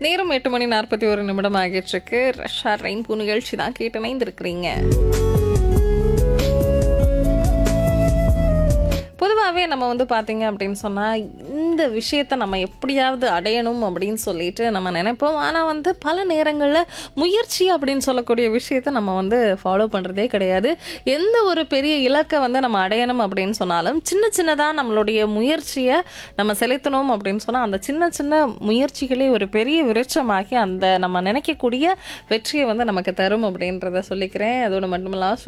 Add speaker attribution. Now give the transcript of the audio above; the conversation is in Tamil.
Speaker 1: நேரம் எட்டு மணி நாற்பத்தி ஒரு நிமிடம் ஆகிட்டு இருக்கு ரஷ்யா ரெயின்பூ நிகழ்ச்சி தான் கேட்டு இணைந்திருக்கிறீங்க பொதுவாகவே நம்ம வந்து பார்த்தீங்க அப்படின்னு சொன்னால் இந்த விஷயத்தை நம்ம எப்படியாவது அடையணும் அப்படின்னு சொல்லிட்டு நம்ம நினைப்போம் ஆனால் வந்து பல நேரங்களில் முயற்சி அப்படின்னு சொல்லக்கூடிய விஷயத்தை நம்ம வந்து ஃபாலோ பண்ணுறதே கிடையாது எந்த ஒரு பெரிய இலக்கை வந்து நம்ம அடையணும் அப்படின்னு சொன்னாலும் சின்ன சின்னதாக நம்மளுடைய முயற்சியை நம்ம செலுத்தணும் அப்படின்னு சொன்னால் அந்த சின்ன சின்ன முயற்சிகளே ஒரு பெரிய விருட்சமாகி அந்த நம்ம நினைக்கக்கூடிய வெற்றியை வந்து நமக்கு தரும் அப்படின்றத சொல்லிக்கிறேன் அதோடு மட்டுமில்லாமல்